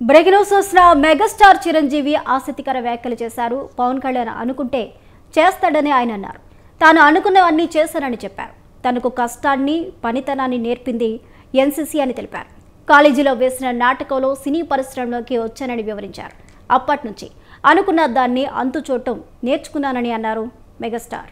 breaking news చూసిన megastar Chiranjeevi ఆసక్తికర వ్యాఖ్యలు చేశారు పవన్ కళ్యాణ్ అనుకుంటే చేస్తాడని ఆయన అన్నారు తాను అనుకున్నవన్నీ చేశానని చెప్పారు తనకు కష్టాన్ని పనితనాన్ని నేర్పింది ఎన్సీసీ అని తెలిపారు కాలేజీలో వేసిన నాటకంలో సినీ పరిశ్రమలోకి వచ్చానని వివరించారు అప్పటి నుంచి అనుకున్న దాన్ని అంతు చూడటం నేర్చుకున్నానని అన్నారు మెగాస్టార్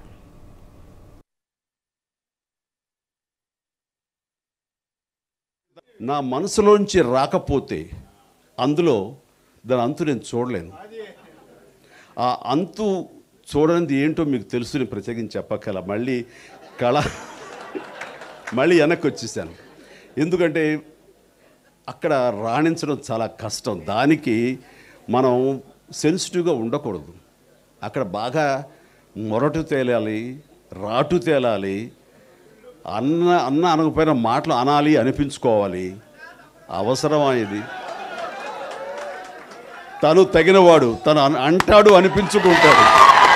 నా మనసులోంచి రాకపోతే అందులో దాని అంతు నేను చూడలేను ఆ అంతు చూడనిది ఏంటో మీకు తెలుసు నేను ప్రత్యేకించి చెప్పక్కల మళ్ళీ కళ మళ్ళీ వెనక్కి వచ్చేసాను ఎందుకంటే అక్కడ రాణించడం చాలా కష్టం దానికి మనం సెన్సిటివ్గా ఉండకూడదు అక్కడ బాగా మొరటు తేలాలి రాటు తేలాలి అన్న అన్న అనకపోయిన మాటలు అనాలి అనిపించుకోవాలి అవసరమా ఇది తను తగినవాడు తను అన్- అంటాడు అనిపించుకుంటాడు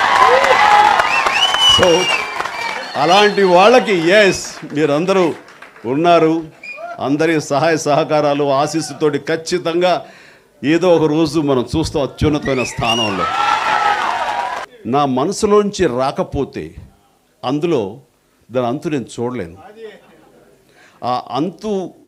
సో అలాంటి వాళ్ళకి ఎస్ మీరందరూ ఉన్నారు అందరి సహాయ సహకారాలు ఆశీస్సుతోటి ఖచ్చితంగా ఏదో ఒక రోజు మనం చూస్తాం అత్యున్నతమైన స్థానంలో నా మనసులోంచి రాకపోతే అందులో దాని అంతు నేను చూడలేను ఆ అంతు